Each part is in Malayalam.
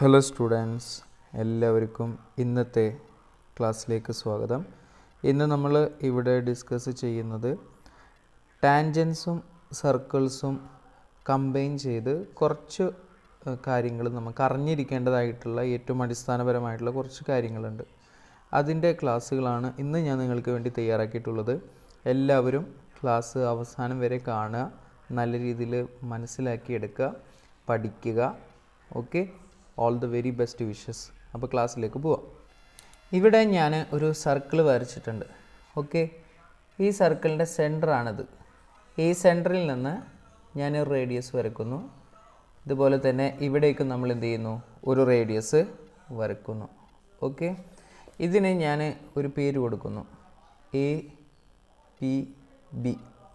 ഹലോ സ്റ്റുഡൻസ് എല്ലാവർക്കും ഇന്നത്തെ ക്ലാസ്സിലേക്ക് സ്വാഗതം ഇന്ന് നമ്മൾ ഇവിടെ ഡിസ്കസ് ചെയ്യുന്നത് ടാൻജൻസും സർക്കിൾസും കമ്പൈൻ ചെയ്ത് കുറച്ച് കാര്യങ്ങൾ നമുക്ക് അറിഞ്ഞിരിക്കേണ്ടതായിട്ടുള്ള ഏറ്റവും അടിസ്ഥാനപരമായിട്ടുള്ള കുറച്ച് കാര്യങ്ങളുണ്ട് അതിൻ്റെ ക്ലാസ്സുകളാണ് ഇന്ന് ഞാൻ നിങ്ങൾക്ക് വേണ്ടി തയ്യാറാക്കിയിട്ടുള്ളത് എല്ലാവരും ക്ലാസ് അവസാനം വരെ കാണുക നല്ല രീതിയിൽ മനസ്സിലാക്കിയെടുക്കുക പഠിക്കുക okay all the very best wishes അപ്പോൾ ക്ലാസ്സിലേക്ക് പോവാം ഇവിടെ ഞാൻ ഒരു സർക്കിൾ വരച്ചിട്ടുണ്ട് ഓക്കെ ഈ സർക്കിളിൻ്റെ സെൻറ്ററാണിത് ഈ സെൻറ്ററിൽ നിന്ന് ഞാൻ ഒരു റേഡിയസ് വരക്കുന്നു ഇതുപോലെ തന്നെ ഇവിടേക്ക് നമ്മൾ എന്ത് ചെയ്യുന്നു ഒരു റേഡിയസ് വരക്കുന്നു ഓക്കെ ഇതിന് ഞാൻ ഒരു പേര് കൊടുക്കുന്നു എ പി ബി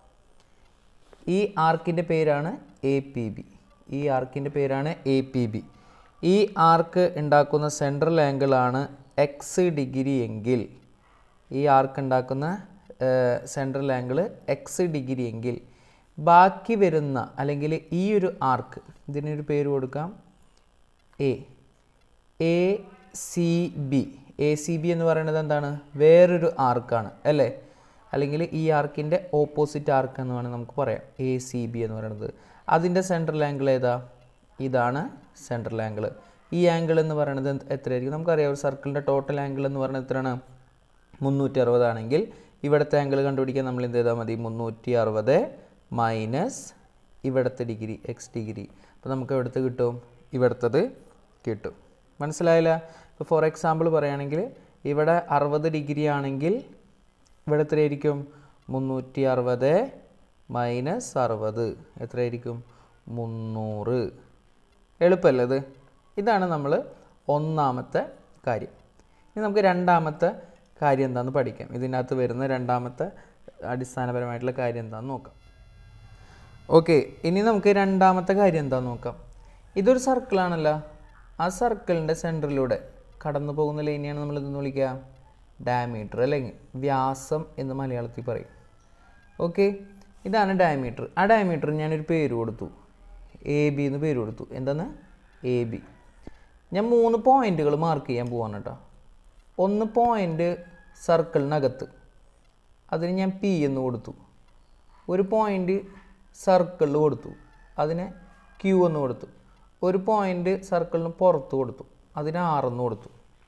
ഈ ആർക്കിൻ്റെ പേരാണ് എ പി ബി ഈ ആർക്കിൻ്റെ പേരാണ് എ പി ബി ഈ ആർക്ക് ഉണ്ടാക്കുന്ന സെൻട്രൽ ആംഗിളാണ് എക്സ് ഡിഗ്രി എങ്കിൽ ഈ ആർക്ക് ഉണ്ടാക്കുന്ന സെൻട്രൽ ആംഗിൾ എക്സ് ഡിഗ്രി എങ്കിൽ ബാക്കി വരുന്ന അല്ലെങ്കിൽ ഈ ഒരു ആർക്ക് ഇതിനൊരു പേര് കൊടുക്കാം A A C B A C B എന്ന് പറയുന്നത് എന്താണ് വേറൊരു ആർക്കാണ് അല്ലേ അല്ലെങ്കിൽ ഈ ആർക്കിൻ്റെ ഓപ്പോസിറ്റ് ആർക്ക് എന്ന് വേണമെങ്കിൽ നമുക്ക് പറയാം എ സി ബി എന്ന് പറയുന്നത് അതിൻ്റെ സെൻട്രൽ ആംഗിൾ ഏതാ ഇതാണ് സെൻട്രൽ ആംഗിൾ ഈ ആംഗിൾ എന്ന് പറയുന്നത് എന്ത്- എത്രയായിരിക്കും നമുക്കറിയാം ഒരു സർക്കിളിൻ്റെ ടോട്ടൽ ആംഗിൾ എന്ന് പറയുന്നത് എത്രയാണ് മുന്നൂറ്റി അറുപതാണെങ്കിൽ ഇവിടുത്തെ ആംഗിൾ കണ്ടുപിടിക്കാൻ നമ്മൾ എന്ത് ചെയ്താൽ മതി മുന്നൂറ്റി അറുപത് മൈനസ് ഇവിടുത്തെ ഡിഗ്രി എക്സ് ഡിഗ്രി അപ്പോൾ നമുക്ക് എവിടുത്തെ കിട്ടും ഇവിടുത്തത് കിട്ടും മനസ്സിലായില്ല ഇപ്പോൾ ഫോർ എക്സാമ്പിൾ പറയുകയാണെങ്കിൽ ഇവിടെ അറുപത് ഡിഗ്രി ആണെങ്കിൽ ഇവിടെ എത്രയായിരിക്കും മുന്നൂറ്റി അറുപത് മൈനസ് അറുപത് എത്രയായിരിക്കും മുന്നൂറ് എളുപ്പമല്ലേ ഇത് ഇതാണ് നമ്മൾ ഒന്നാമത്തെ കാര്യം ഇനി നമുക്ക് രണ്ടാമത്തെ കാര്യം എന്താണെന്ന് പഠിക്കാം ഇതിനകത്ത് വരുന്ന രണ്ടാമത്തെ അടിസ്ഥാനപരമായിട്ടുള്ള കാര്യം എന്താണെന്ന് നോക്കാം ഓക്കെ ഇനി നമുക്ക് രണ്ടാമത്തെ കാര്യം എന്താണെന്ന് നോക്കാം ഇതൊരു സർക്കിളാണല്ലോ ആ സർക്കിളിൻ്റെ സെൻറ്ററിലൂടെ കടന്നു പോകുന്ന ലൈനെയാണ് നമ്മൾ ഇതെന്ന് വിളിക്കുക ഡയമീറ്റർ അല്ലെങ്കിൽ വ്യാസം എന്ന് മലയാളത്തിൽ പറയും ഓക്കെ ഇതാണ് ഡയമീറ്റർ ആ ഡയമീറ്റർ ഞാനൊരു പേര് കൊടുത്തു എ ബി എന്ന് പേര് കൊടുത്തു എന്താണ് എ ബി ഞാൻ മൂന്ന് പോയിന്റുകൾ മാർക്ക് ചെയ്യാൻ പോവാണ് കേട്ടോ ഒന്ന് പോയിന്റ് സർക്കിളിനകത്ത് അതിന് ഞാൻ പി എന്ന് കൊടുത്തു ഒരു പോയിന്റ് സർക്കിളിൽ കൊടുത്തു അതിന് ക്യൂ എന്ന് കൊടുത്തു ഒരു പോയിന്റ് സർക്കിളിന് പുറത്ത് കൊടുത്തു അതിന് ആറെന്ന് കൊടുത്തു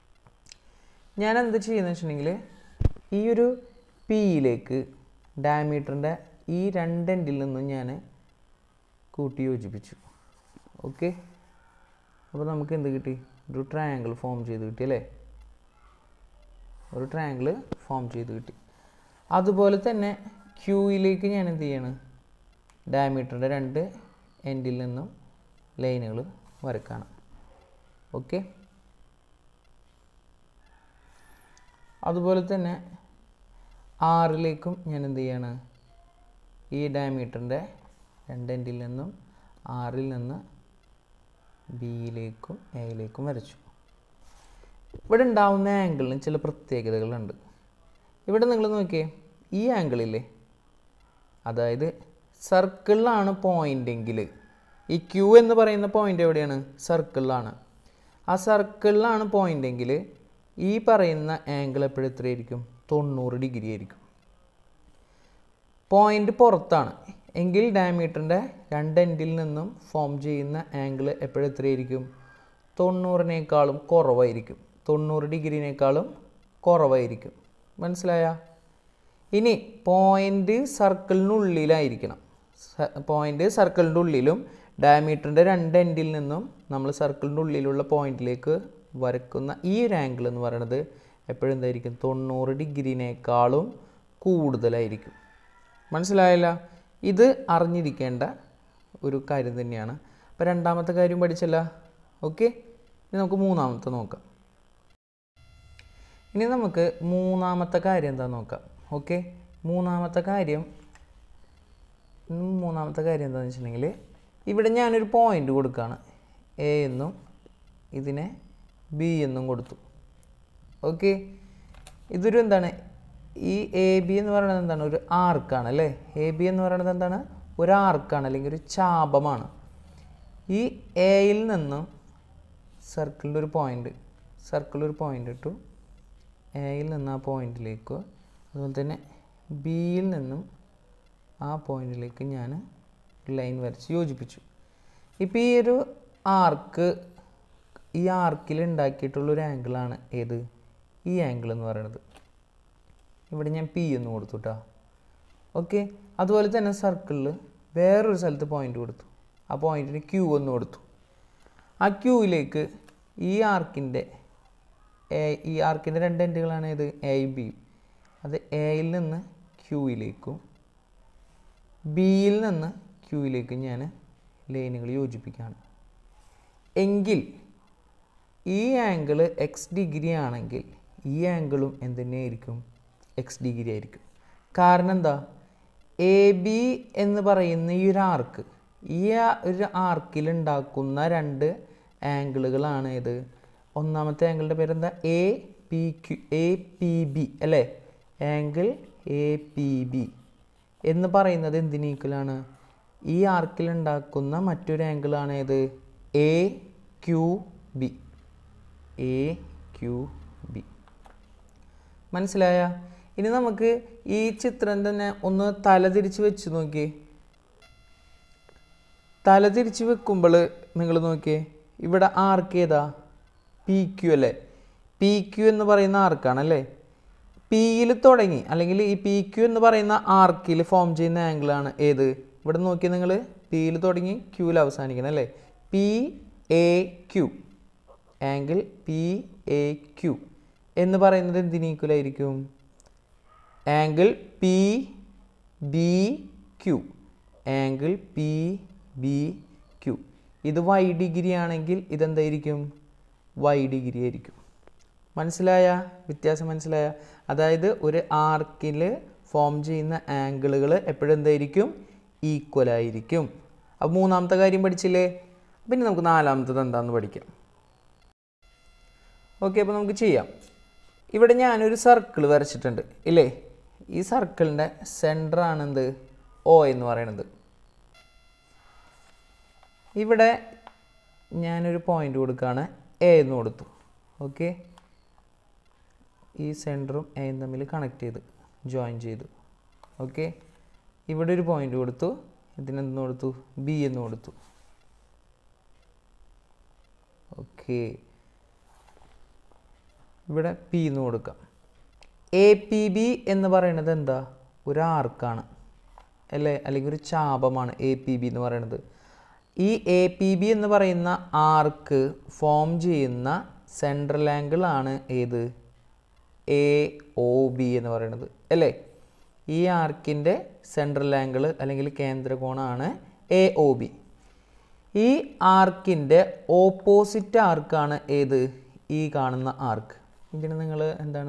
ഞാൻ എന്ത് ചെയ്യുന്നത് വെച്ചിട്ടുണ്ടെങ്കിൽ ഈ ഒരു പിയിലേക്ക് ഡയമീറ്ററിൻ്റെ ഈ രണ്ടെൻഡിൽ നിന്ന് ഞാൻ കൂട്ടി യോജിപ്പിച്ചു ഓക്കെ അപ്പോൾ നമുക്ക് എന്ത് കിട്ടി ഒരു ട്രയാങ്കിൾ ഫോം ചെയ്ത് കിട്ടി അല്ലേ ഒരു ട്രയാങ്കിൾ ഫോം ചെയ്ത് കിട്ടി അതുപോലെ തന്നെ ക്യൂയിലേക്ക് ഞാൻ എന്ത് ചെയ്യാണ് ഡയമീറ്ററിൻ്റെ രണ്ട് എൻഡിൽ നിന്നും ലൈനുകൾ വരക്കണം ഓക്കെ അതുപോലെ തന്നെ ആറിലേക്കും ഞാൻ എന്ത് ചെയ്യാണ് ഈ ഡയമീറ്ററിൻ്റെ രണ്ട് എൻഡിൽ നിന്നും ആറിൽ നിന്ന് ബിയിലേക്കും എയിലേക്കും വരച്ചു ഇവിടെ ഉണ്ടാവുന്ന ആംഗിളിന് ചില പ്രത്യേകതകളുണ്ട് ഇവിടെ നിങ്ങൾ നോക്കിയേ ഈ ആംഗിളില്ലേ അതായത് സർക്കിളിലാണ് പോയിന്റ് എങ്കിൽ ഈ ക്യൂ എന്ന് പറയുന്ന പോയിന്റ് എവിടെയാണ് സർക്കിളിലാണ് ആ സർക്കിളിലാണ് പോയിന്റ് എങ്കിൽ ഈ പറയുന്ന ആംഗിൾ എപ്പോഴും എത്രയായിരിക്കും തൊണ്ണൂറ് ഡിഗ്രി ആയിരിക്കും പോയിന്റ് പുറത്താണ് എങ്കിൽ ഡയമീറ്ററിൻ്റെ രണ്ട് എൻഡിൽ നിന്നും ഫോം ചെയ്യുന്ന ആംഗിൾ എപ്പോഴും എത്രയായിരിക്കും തൊണ്ണൂറിനേക്കാളും കുറവായിരിക്കും തൊണ്ണൂറ് ഡിഗ്രിനേക്കാളും കുറവായിരിക്കും മനസ്സിലായ ഇനി പോയിന്റ് സർക്കിളിനുള്ളിലായിരിക്കണം പോയിന്റ് സർക്കിളിൻ്റെ ഉള്ളിലും ഡയമീറ്ററിൻ്റെ രണ്ട് എൻഡിൽ നിന്നും നമ്മൾ സർക്കിളിൻ്റെ ഉള്ളിലുള്ള പോയിന്റിലേക്ക് വരക്കുന്ന ഈ ഒരു ആംഗിൾ എന്ന് പറയുന്നത് എപ്പോഴും എന്തായിരിക്കും തൊണ്ണൂറ് ഡിഗ്രിനേക്കാളും കൂടുതലായിരിക്കും മനസ്സിലായല്ല ഇത് അറിഞ്ഞിരിക്കേണ്ട ഒരു കാര്യം തന്നെയാണ് അപ്പോൾ രണ്ടാമത്തെ കാര്യം പഠിച്ചല്ല ഓക്കെ ഇനി നമുക്ക് മൂന്നാമത്തെ നോക്കാം ഇനി നമുക്ക് മൂന്നാമത്തെ കാര്യം എന്താ നോക്കാം ഓക്കെ മൂന്നാമത്തെ കാര്യം ഉം, മൂന്നാമത്തെ കാര്യം എന്താണെന്ന് വെച്ചിട്ടുണ്ടെങ്കിൽ ഇവിടെ ഞാനൊരു പോയിന്റ് കൊടുക്കുകയാണ് എ എന്നും ഇതിനെ ബി എന്നും കൊടുത്തു ഓക്കെ ഇതൊരു എന്താണ് ഈ എ ബി എന്ന് പറയുന്നത് എന്താണ് ഒരു ആർക്കാണ് അല്ലേ എ ബി എന്ന് പറയുന്നത് എന്താണ് ഒരു ആർക്കാണ് അല്ലെങ്കിൽ ഒരു ചാപമാണ് ഈ എയിൽ നിന്നും സർക്കിളിൻ്റെ ഒരു പോയിൻ്റ് സർക്കിളിൽ ഒരു പോയിൻ്റ് ഇട്ടു എയിൽ നിന്ന് ആ പോയിന്റിലേക്കോ അതുപോലെ തന്നെ ബിയിൽ നിന്നും ആ പോയിന്റിലേക്ക് ഞാൻ ലൈൻ വരച്ച് യോജിപ്പിച്ചു ഇപ്പോൾ ഈ ഒരു ആർക്ക് ഈ ആർക്കിൽ ഉണ്ടാക്കിയിട്ടുള്ളൊരു ആംഗിളാണ് ഏത് ഈ ആംഗിൾ എന്ന് പറയുന്നത് ഇവിടെ ഞാൻ പി എന്ന് കൊടുത്തു കേട്ടോ ഓക്കെ അതുപോലെ തന്നെ സർക്കിളിൽ വേറൊരു സ്ഥലത്ത് പോയിന്റ് കൊടുത്തു ആ പോയിന്റിന് ക്യൂ എന്ന് കൊടുത്തു ആ ക്യൂവിലേക്ക് ഈ ആർക്കിൻ്റെ എ ഈ ആർക്കിൻ്റെ രണ്ട് എൻഡുകളാണ് ഏത് എ ബി അത് എയിൽ നിന്ന് ക്യൂയിലേക്കും ബിയിൽ നിന്ന് ക്യൂയിലേക്കും ഞാൻ ലൈനുകൾ യോജിപ്പിക്കുകയാണ് എങ്കിൽ ഈ ആംഗിൾ എക്സ് ഡിഗ്രി ആണെങ്കിൽ ഈ ആംഗിളും എന്ത് തന്നെയായിരിക്കും എക്സ് ഡിഗ്രി ആയിരിക്കും കാരണം എന്താ എ ബി എന്ന് പറയുന്ന ഈ ഒരു ആർക്ക് ഈ ആ- ഒരു ആർക്കിൽ ഉണ്ടാക്കുന്ന രണ്ട് ആംഗിളുകളാണ് ഇത് ഒന്നാമത്തെ ആംഗിളിൻ്റെ പേരെന്താ A P Q A P B അല്ലേ ആംഗിൾ എ പി ബി എന്ന് പറയുന്നത് എന്തിന് ഈക്വലാണ് ഈ ആർക്കിൽ ഉണ്ടാക്കുന്ന മറ്റൊരു ആംഗിളാണ് ഏത് A Q B A Q B മനസ്സിലായ ഇനി നമുക്ക് ഈ ചിത്രം തന്നെ ഒന്ന് തലതിരിച്ച് വെച്ച് നോക്കിയേ തലതിരിച്ച് വെക്കുമ്പോൾ നിങ്ങൾ നോക്കിയേ ഇവിടെ ആർക്ക് ഏതാ പി ക്യു അല്ലേ പി ക്യു എന്ന് പറയുന്ന ആർക്കാണ് അല്ലേ പിയിൽ തുടങ്ങി അല്ലെങ്കിൽ ഈ പി ക്യു എന്ന് പറയുന്ന ആർക്കിൽ ഫോം ചെയ്യുന്ന ആംഗിളാണ് ഏത് ഇവിടെ നോക്കി നിങ്ങൾ പിയിൽ തുടങ്ങി ക്യൂവിൽ അവസാനിക്കണം അല്ലേ P A Q angle P A Q എന്ന് പറയുന്നത് എന്തിന് equal ആയിരിക്കും angle P B Q angle P B Q ഇത് വൈ ഡിഗ്രി ആണെങ്കിൽ ഇതെന്തായിരിക്കും വൈ ഡിഗ്രി ആയിരിക്കും മനസ്സിലായ വ്യത്യാസം മനസ്സിലായ അതായത് ഒരു ആർക്കിൽ ഫോം ചെയ്യുന്ന ആംഗിളുകൾ എപ്പോഴും എന്തായിരിക്കും ഈക്വൽ ആയിരിക്കും അപ്പോൾ മൂന്നാമത്തെ കാര്യം പഠിച്ചില്ലേ പിന്നെ നമുക്ക് നാലാമത്തത് എന്താണെന്ന് പഠിക്കാം ഓക്കെ അപ്പോൾ നമുക്ക് ചെയ്യാം ഇവിടെ ഞാനൊരു സർക്കിൾ വരച്ചിട്ടുണ്ട് ഇല്ലേ ഈ സർക്കിളിൻ്റെ സെൻറ്റർ ആണെന്ത് ഓ എന്ന് പറയുന്നത് ഇവിടെ ഞാനൊരു പോയിന്റ് കൊടുക്കുകയാണ് എ എന്ന് കൊടുത്തു ഓക്കെ ഈ സെൻറ്ററും എയും തമ്മിൽ കണക്ട് ചെയ്ത് ജോയിൻ ചെയ്തു ഓക്കെ ഇവിടെ ഒരു പോയിന്റ് കൊടുത്തു ഇതിനെന്തെന്ന് കൊടുത്തു ബി എന്ന് കൊടുത്തു ഓക്കെ ഇവിടെ പി എന്ന് കൊടുക്കാം എ പി ബി എന്ന് പറയുന്നത് എന്താ ഒരു ആർക്കാണ് അല്ലേ അല്ലെങ്കിൽ ഒരു ചാപമാണ് എ പി ബി എന്ന് പറയുന്നത് ഈ എ പി ബി എന്ന് പറയുന്ന ആർക്ക് ഫോം ചെയ്യുന്ന സെൻട്രൽ ആംഗിൾ ആണ് ഏത് എ ഒ ബി എന്ന് പറയുന്നത് അല്ലേ ഈ ആർക്കിൻ്റെ സെൻട്രൽ ആംഗിൾ അല്ലെങ്കിൽ കേന്ദ്രകോണാണ് എ ഒ ബി ഈ ആർക്കിൻ്റെ ഓപ്പോസിറ്റ് ആർക്കാണ് ഏത് ഈ കാണുന്ന ആർക്ക് ഇതിന് നിങ്ങൾ എന്താണ്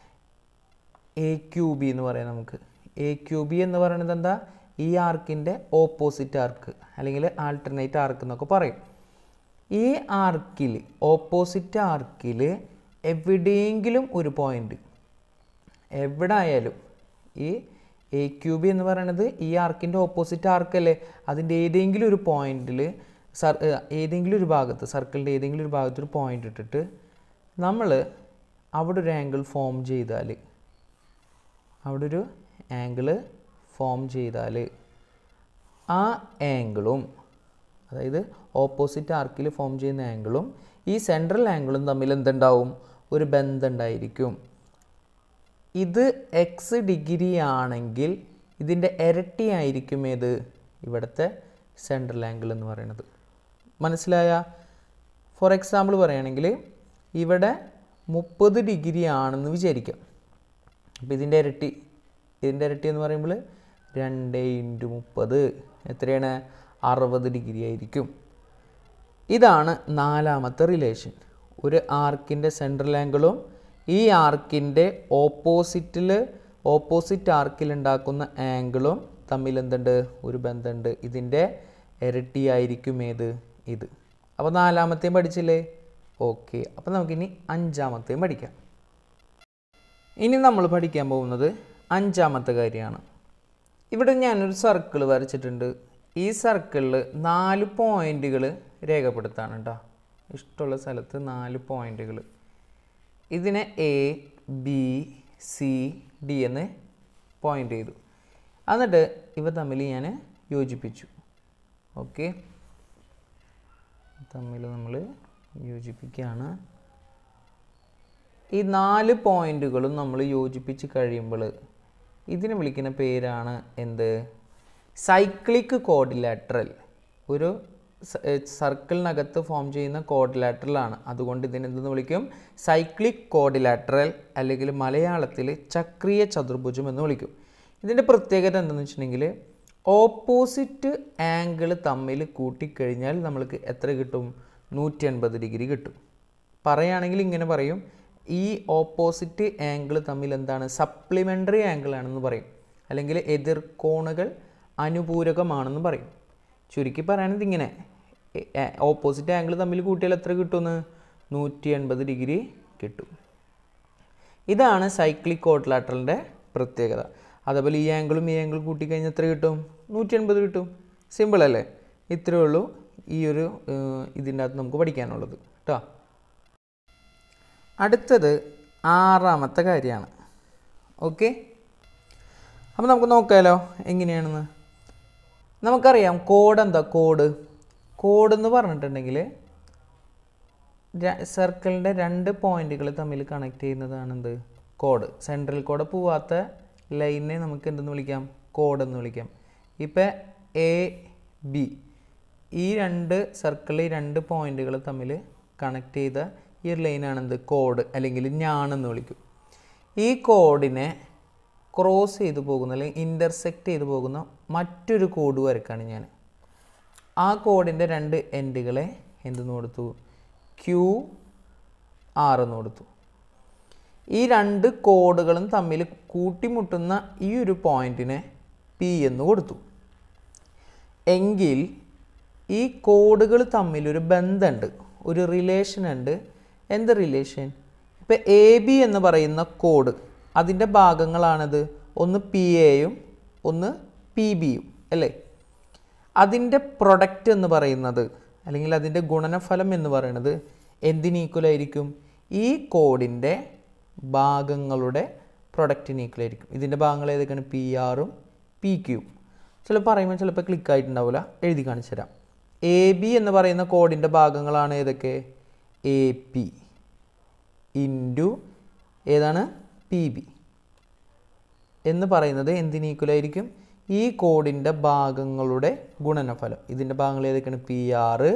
എ ക്യൂ ബി എന്ന് പറയാം നമുക്ക് എ ക്യൂ ബി എന്ന് പറയുന്നത് എന്താ ഈ ആർക്കിൻ്റെ ഓപ്പോസിറ്റ് ആർക്ക് അല്ലെങ്കിൽ ആൾട്ടർനേറ്റ് ആർക്ക് എന്നൊക്കെ പറയും ഈ ആർക്കിൽ ഓപ്പോസിറ്റ് ആർക്കിൽ എവിടെയെങ്കിലും ഒരു പോയിന്റ് എവിടെ ആയാലും ഈ എ ക്യൂ ബി എന്ന് പറയുന്നത് ഈ ആർക്കിൻ്റെ ഓപ്പോസിറ്റ് ആർക്കല്ലേ അതിൻ്റെ ഏതെങ്കിലും ഒരു പോയിന്റിൽ സർ ഏ, ഏതെങ്കിലും ഒരു ഭാഗത്ത് സർക്കിളിൻ്റെ ഏതെങ്കിലും ഒരു ഭാഗത്ത് ഒരു പോയിന്റ് ഇട്ടിട്ട് നമ്മൾ അവിടെ ഒരു ആംഗിൾ ഫോം ചെയ്താൽ അവിടെ ഒരു ആംഗിൾ ഫോം ചെയ്താൽ ആ ആംഗിളും അതായത് ഓപ്പോസിറ്റ് ആർക്കിൽ ഫോം ചെയ്യുന്ന ആംഗിളും ഈ സെൻട്രൽ ആംഗിളും തമ്മിൽ എന്തുണ്ടാവും ഒരു ബന്ധം ഉണ്ടായിരിക്കും ഇത് എക്സ് ഡിഗ്രി ആണെങ്കിൽ ഇതിൻ്റെ ഇരട്ടി ആയിരിക്കും ഏത് ഇവിടുത്തെ സെൻട്രൽ ആംഗിൾ എന്ന് പറയുന്നത് മനസ്സിലായ ഫോർ എക്സാമ്പിൾ പറയുകയാണെങ്കിൽ ഇവിടെ മുപ്പത് ഡിഗ്രി ആണെന്ന് വിചാരിക്കാം അപ്പോൾ ഇതിൻ്റെ ഇരട്ടി ഇതിൻ്റെ ഇരട്ടി എന്ന് പറയുമ്പോൾ രണ്ട് ഇൻറ്റു മുപ്പത് എത്രയാണ് അറുപത് ഡിഗ്രി ആയിരിക്കും ഇതാണ് നാലാമത്തെ റിലേഷൻ ഒരു ആർക്കിൻ്റെ സെൻട്രൽ ആംഗിളും ഈ ആർക്കിൻ്റെ ഓപ്പോസിറ്റിൽ ഓപ്പോസിറ്റ് ആർക്കിൽ ഉണ്ടാക്കുന്ന ആംഗിളും തമ്മിൽ എന്തുണ്ട് ഒരു ബന്ധമുണ്ട് ഇതിൻ്റെ ഇരട്ടിയായിരിക്കും ഏത് ഇത് അപ്പോൾ നാലാമത്തെയും പഠിച്ചില്ലേ ഓക്കെ അപ്പോൾ നമുക്കിനി അഞ്ചാമത്തെയും പഠിക്കാം ഇനി നമ്മൾ പഠിക്കാൻ പോകുന്നത് അഞ്ചാമത്തെ കാര്യമാണ് ഇവിടെ ഞാനൊരു സർക്കിൾ വരച്ചിട്ടുണ്ട് ഈ സർക്കിളിൽ നാല് പോയിന്റുകൾ രേഖപ്പെടുത്താണ് കേട്ടോ ഇഷ്ടമുള്ള സ്ഥലത്ത് നാല് പോയിന്റുകൾ ഇതിനെ എ ബി സി ഡി എന്ന് പോയിന്റ് ചെയ്തു എന്നിട്ട് ഇവ തമ്മിൽ ഞാൻ യോജിപ്പിച്ചു ഓക്കെ തമ്മിൽ നമ്മൾ യോജിപ്പിക്കുകയാണ് ഈ നാല് പോയിന്റുകളും നമ്മൾ യോജിപ്പിച്ച് കഴിയുമ്പോൾ ഇതിനെ വിളിക്കുന്ന പേരാണ് എന്ത് സൈക്ലിക് കോഡിലാറ്ററൽ ഒരു സർക്കിളിനകത്ത് ഫോം ചെയ്യുന്ന കോഡിലാറ്ററലാണ് അതുകൊണ്ട് ഇതിനെ എന്തെന്ന് വിളിക്കും സൈക്ലിക് കോഡിലാറ്ററൽ അല്ലെങ്കിൽ മലയാളത്തിൽ ചക്രീയ ചതുർഭുജം എന്ന് വിളിക്കും ഇതിൻ്റെ പ്രത്യേകത എന്താണെന്ന് വെച്ചിട്ടുണ്ടെങ്കിൽ ഓപ്പോസിറ്റ് ആംഗിൾ തമ്മിൽ കൂട്ടിക്കഴിഞ്ഞാൽ നമ്മൾക്ക് എത്ര കിട്ടും നൂറ്റി എൺപത് ഡിഗ്രി കിട്ടും പറയുകയാണെങ്കിൽ ഇങ്ങനെ പറയും ഈ ഓപ്പോസിറ്റ് ആംഗിൾ തമ്മിൽ എന്താണ് സപ്ലിമെൻ്ററി ആംഗിൾ ആണെന്ന് പറയും അല്ലെങ്കിൽ എതിർ കോണുകൾ അനുപൂരകമാണെന്ന് പറയും ചുരുക്കി പറയുന്നത് ഇങ്ങനെ ഓപ്പോസിറ്റ് ആംഗിൾ തമ്മിൽ കൂട്ടിയാൽ എത്ര കിട്ടുമെന്ന് നൂറ്റി എൺപത് ഡിഗ്രി കിട്ടും ഇതാണ് സൈക്ലിക് കോട്ട്ലാറ്ററിൻ്റെ പ്രത്യേകത അതേപോലെ ഈ ആംഗിളും ഈ ആംഗിളും കൂട്ടിക്കഴിഞ്ഞാൽ എത്ര കിട്ടും നൂറ്റി എൺപത് കിട്ടും സിമ്പിൾ അല്ലേ ഇത്രയേ ഉള്ളൂ ഈ ഒരു ഇതിൻ്റെ അകത്ത് നമുക്ക് പഠിക്കാനുള്ളത് കേട്ടോ അടുത്തത് ആറാമത്തെ കാര്യമാണ് ഓക്കെ അപ്പോൾ നമുക്ക് നോക്കാമല്ലോ എങ്ങനെയാണെന്ന് നമുക്കറിയാം കോഡ് എന്താ കോഡ് കോഡ് എന്ന് പറഞ്ഞിട്ടുണ്ടെങ്കിൽ സർക്കിളിൻ്റെ രണ്ട് പോയിന്റുകൾ തമ്മിൽ കണക്ട് ചെയ്യുന്നതാണ് എന്ത് കോഡ് സെൻട്രൽ കോഡ് പോവാത്ത ലൈനെ നമുക്ക് എന്തെന്ന് വിളിക്കാം കോഡ് എന്ന് വിളിക്കാം ഇപ്പം എ ബി ഈ രണ്ട് സർക്കിളിൽ രണ്ട് പോയിന്റുകൾ തമ്മിൽ കണക്ട് ചെയ്ത ഈ ഒരു ലൈനാണ് എന്ത് കോഡ് അല്ലെങ്കിൽ ഞാണെന്ന് വിളിക്കും ഈ കോഡിനെ ക്രോസ് ചെയ്ത് പോകുന്ന അല്ലെങ്കിൽ ഇൻ്റർസെക്റ്റ് ചെയ്ത് പോകുന്ന മറ്റൊരു കോഡ് വരക്കാണ് ഞാൻ ആ കോഡിൻ്റെ രണ്ട് എൻഡുകളെ എന്തെന്ന് കൊടുത്തു ക്യൂ ആർ എന്ന് കൊടുത്തു ഈ രണ്ട് കോഡുകളും തമ്മിൽ കൂട്ടിമുട്ടുന്ന ഈ ഒരു പോയിന്റിനെ പി എന്ന് കൊടുത്തു എങ്കിൽ ഈ കോഡുകൾ തമ്മിൽ ഒരു ബന്ധമുണ്ട് ഒരു റിലേഷൻ ഉണ്ട് എന്ത് റിലേഷൻ ഇപ്പം എ ബി എന്ന് പറയുന്ന കോഡ് അതിൻ്റെ ഭാഗങ്ങളാണത് ഒന്ന് പി എയും ഒന്ന് പി ബിയും അല്ലേ അതിൻ്റെ പ്രൊഡക്റ്റ് എന്ന് പറയുന്നത് അല്ലെങ്കിൽ അതിൻ്റെ ഗുണനഫലം എന്ന് പറയുന്നത് എന്തിന് ഈക്വൽ ആയിരിക്കും ഈ കോഡിൻ്റെ ഭാഗങ്ങളുടെ പ്രൊഡക്റ്റിന് ഈക്വൽ ആയിരിക്കും ഇതിൻ്റെ ഭാഗങ്ങൾ ഏതൊക്കെയാണ് പി ആറും പി ക്യൂവും ചിലപ്പോൾ പറയുമ്പോൾ ചിലപ്പോൾ ക്ലിക്ക് ആയിട്ടുണ്ടാവില്ല എഴുതി കാണിച്ചു തരാം എ ബി എന്ന് പറയുന്ന കോഡിൻ്റെ ഭാഗങ്ങളാണ് ഏതൊക്കെ എ പി ഇൻറ്റു ഏതാണ് പി ബി എന്ന് പറയുന്നത് എന്തിന് ഈക്വൽ ആയിരിക്കും ഈ കോഡിൻ്റെ ഭാഗങ്ങളുടെ ഗുണനഫലം ഇതിൻ്റെ ഭാഗങ്ങൾ ഏതൊക്കെയാണ് പി ആറ്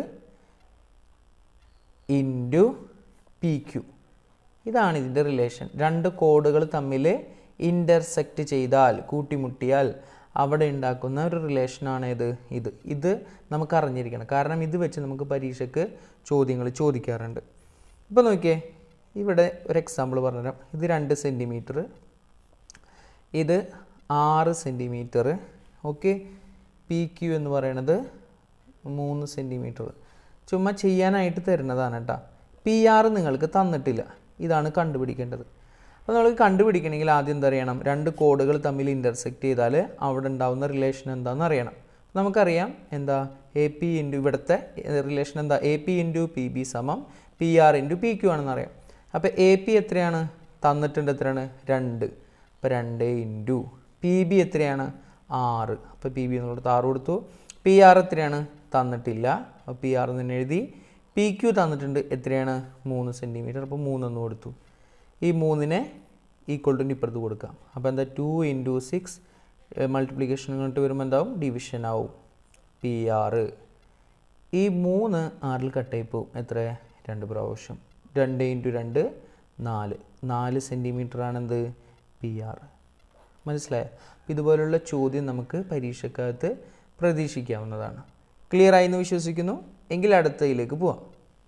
ഇൻറ്റു പി ക്യു ഇതാണ് ഇതിൻ്റെ റിലേഷൻ രണ്ട് കോഡുകൾ തമ്മിൽ ഇൻ്റർസെക്റ്റ് ചെയ്താൽ കൂട്ടിമുട്ടിയാൽ അവിടെ ഉണ്ടാക്കുന്ന ഒരു റിലേഷനാണ് ഇത് ഇത് ഇത് നമുക്ക് അറിഞ്ഞിരിക്കണം കാരണം ഇത് വെച്ച് നമുക്ക് പരീക്ഷയ്ക്ക് ചോദ്യങ്ങൾ ചോദിക്കാറുണ്ട് ഇപ്പോൾ നോക്കിയേ ഇവിടെ ഒരു എക്സാമ്പിൾ പറഞ്ഞുതരാം ഇത് രണ്ട് സെൻറ്റിമീറ്റർ ഇത് ആറ് സെൻറ്റിമീറ്റർ ഓക്കെ പി ക്യു എന്ന് പറയുന്നത് മൂന്ന് സെൻറ്റിമീറ്റർ ചുമ്മാ ചെയ്യാനായിട്ട് തരുന്നതാണ് കേട്ടോ പി ആർ നിങ്ങൾക്ക് തന്നിട്ടില്ല ഇതാണ് കണ്ടുപിടിക്കേണ്ടത് അപ്പോൾ നമ്മൾ കണ്ടുപിടിക്കണമെങ്കിൽ ആദ്യം എന്താ അറിയണം രണ്ട് കോഡുകൾ തമ്മിൽ ഇൻ്റർസെക്റ്റ് ചെയ്താൽ അവിടെ ഉണ്ടാവുന്ന റിലേഷൻ എന്താണെന്ന് അറിയണം നമുക്കറിയാം എന്താ എ പി ഇൻറ്റു ഇവിടുത്തെ റിലേഷൻ എന്താ A P into P B സമം P R into P Q ആണെന്ന് അറിയാം അപ്പോൾ എ പി എത്രയാണ് തന്നിട്ടുണ്ട് എത്രയാണ് രണ്ട് അപ്പോൾ രണ്ട് ഇൻറ്റു പി ബി എത്രയാണ് ആറ് അപ്പോൾ പി ബി എന്നുള്ളത് ആറ് കൊടുത്തു പി ആർ എത്രയാണ് തന്നിട്ടില്ല അപ്പോൾ പി ആർ തന്നെ എഴുതി പി ക്യു തന്നിട്ടുണ്ട് എത്രയാണ് മൂന്ന് സെൻറ്റിമീറ്റർ അപ്പോൾ മൂന്നൊന്ന് കൊടുത്തു ഈ മൂന്നിനെ ഈക്വൽ ടു ഇപ്പുറത്ത് കൊടുക്കാം അപ്പോൾ എന്താ ടു ഇൻറ്റു സിക്സ് മൾട്ടിപ്ലിക്കേഷൻ ഇങ്ങോട്ട് വരുമ്പോൾ എന്താവും ഡിവിഷൻ ആവും പി ആറ് ഈ മൂന്ന് ആറിൽ കട്ടായി പോവും എത്ര രണ്ട് പ്രാവശ്യം രണ്ട് ഇൻറ്റു രണ്ട് നാല് നാല് സെൻറ്റിമീറ്റർ ആണെന്ത് പി ആറ് മനസ്സിലായോ അപ്പോൾ ഇതുപോലുള്ള ചോദ്യം നമുക്ക് പരീക്ഷക്കകത്ത് പ്രതീക്ഷിക്കാവുന്നതാണ് ക്ലിയർ ആയി എന്ന് വിശ്വസിക്കുന്നു എങ്കിൽ അടുത്തതിലേക്ക് പോവാം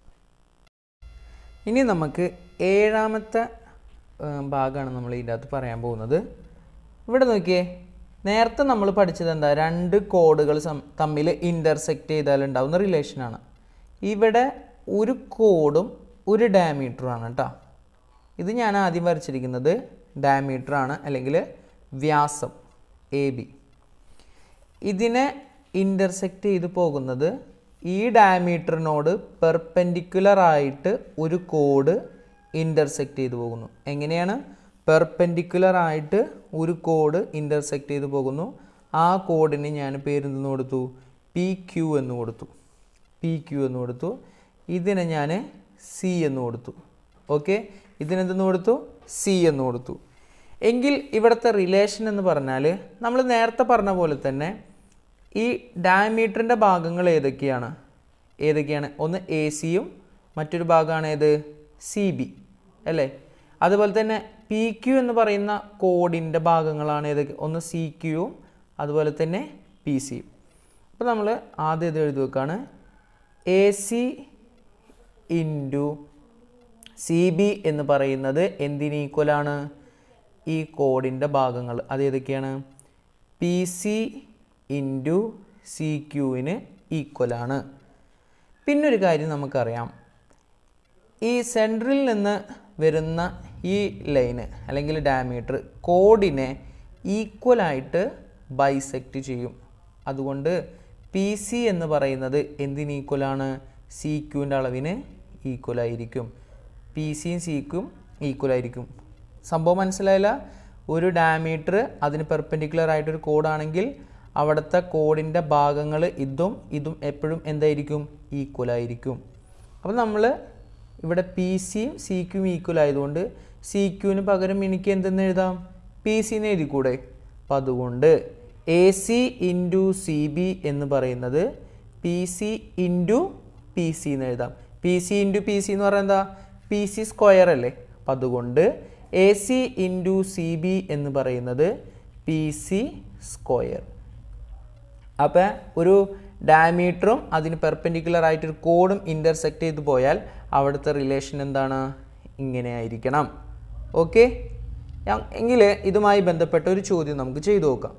ഇനി നമുക്ക് ഏഴാമത്തെ ഭാഗമാണ് നമ്മൾ ഇതിൻ്റെ അകത്ത് പറയാൻ പോകുന്നത് ഇവിടെ നോക്കിയേ നേരത്തെ നമ്മൾ പഠിച്ചത് എന്താ രണ്ട് കോഡുകൾ തമ്മിൽ ഇൻ്റർസെക്റ്റ് ചെയ്താൽ ഉണ്ടാവുന്ന റിലേഷനാണ് ഇവിടെ ഒരു കോഡും ഒരു ഡയമീറ്ററുമാണ് കേട്ടോ ഇത് ഞാൻ ആദ്യം വരച്ചിരിക്കുന്നത് ഡയമീറ്ററാണ് അല്ലെങ്കിൽ വ്യാസം എ ബി ഇതിനെ ഇൻ്റർസെക്റ്റ് ചെയ്ത് പോകുന്നത് ഈ ഡയമീറ്ററിനോട് പെർപെൻഡിക്കുലർ ആയിട്ട് ഒരു കോഡ് ഇൻ്റർസെക്റ്റ് ചെയ്തു പോകുന്നു എങ്ങനെയാണ് പെർപെൻഡിക്കുലർ ആയിട്ട് ഒരു കോഡ് ഇൻ്റർസെക്റ്റ് ചെയ്തു പോകുന്നു ആ കോഡിന് ഞാൻ പേരെന്തെന്ന് കൊടുത്തു പി ക്യു എന്ന് കൊടുത്തു പി ക്യു എന്ന് കൊടുത്തു ഇതിനെ ഞാൻ സി എന്ന് കൊടുത്തു ഓക്കെ ഇതിനെന്തെന്ന് കൊടുത്തു സി എന്ന് കൊടുത്തു എങ്കിൽ ഇവിടുത്തെ റിലേഷൻ എന്ന് പറഞ്ഞാൽ നമ്മൾ നേരത്തെ പറഞ്ഞ പോലെ തന്നെ ഈ ഡയമീറ്ററിൻ്റെ ഭാഗങ്ങൾ ഏതൊക്കെയാണ് ഏതൊക്കെയാണ് ഒന്ന് എ സിയും മറ്റൊരു ഭാഗമാണ് ഏത് സി ബി അല്ലേ അതുപോലെ തന്നെ പി ക്യു എന്ന് പറയുന്ന കോഡിൻ്റെ ഭാഗങ്ങളാണ് ഏതൊക്കെ ഒന്ന് സി ക്യുവും അതുപോലെ തന്നെ പി സിയും അപ്പോൾ നമ്മൾ ആദ്യം ഇത് എഴുതി വെക്കാണ് A C into C B എന്ന് പറയുന്നത് എന്തിന് ഈക്വലാണ് ഈ കോഡിൻ്റെ ഭാഗങ്ങൾ അത് ഏതൊക്കെയാണ് പി സി ഇൻറ്റു സി ക്യൂവിന് ഈക്വലാണ് പിന്നൊരു കാര്യം നമുക്കറിയാം ഈ സെൻട്രലിൽ നിന്ന് വരുന്ന ഈ ലൈന് അല്ലെങ്കിൽ ഡയമീറ്റർ കോഡിനെ ഈക്വലായിട്ട് ബൈസെക്റ്റ് ചെയ്യും അതുകൊണ്ട് പി സി എന്ന് പറയുന്നത് എന്തിന് ഈക്വലാണ് സി ക്യൂവിൻ്റെ അളവിന് ഈക്വലായിരിക്കും പി സിയും സിക്കും ഈക്വലായിരിക്കും സംഭവം മനസ്സിലായില്ല ഒരു ഡയമീറ്റർ അതിന് പെർപെൻഡിക്കുലർ ആയിട്ടൊരു കോഡാണെങ്കിൽ അവിടുത്തെ കോഡിൻ്റെ ഭാഗങ്ങൾ ഇതും ഇതും എപ്പോഴും എന്തായിരിക്കും ഈക്വലായിരിക്കും അപ്പോൾ നമ്മൾ ഇവിടെ പി സിയും സി ക്യൂവും ഈക്വൽ ആയതുകൊണ്ട് സി ക്യൂവിന് പകരം എനിക്ക് എന്തെന്ന് എഴുതാം പി സിന്ന് എഴുതിക്കൂടെ അപ്പം അതുകൊണ്ട് A C into C B എന്ന് പറയുന്നത് P C into P C എന്ന് എഴുതാം P C into P C എന്ന് പറയുന്നത് എന്താ പി സി സ്ക്വയർ അല്ലേ അപ്പം അതുകൊണ്ട് A C into C B എന്ന് പറയുന്നത് പി സി സ്ക്വയർ അപ്പോൾ ഒരു ഡയമീറ്ററും അതിന് പെർപെൻഡിക്കുലർ ആയിട്ടൊരു കോഡും ഇൻ്റർസെക്റ്റ് ചെയ്ത് പോയാൽ അവിടുത്തെ റിലേഷൻ എന്താണ് ഇങ്ങനെ ആയിരിക്കണം ഓക്കെ എങ്കിൽ ഇതുമായി ബന്ധപ്പെട്ട ഒരു ചോദ്യം നമുക്ക് ചെയ്തു നോക്കാം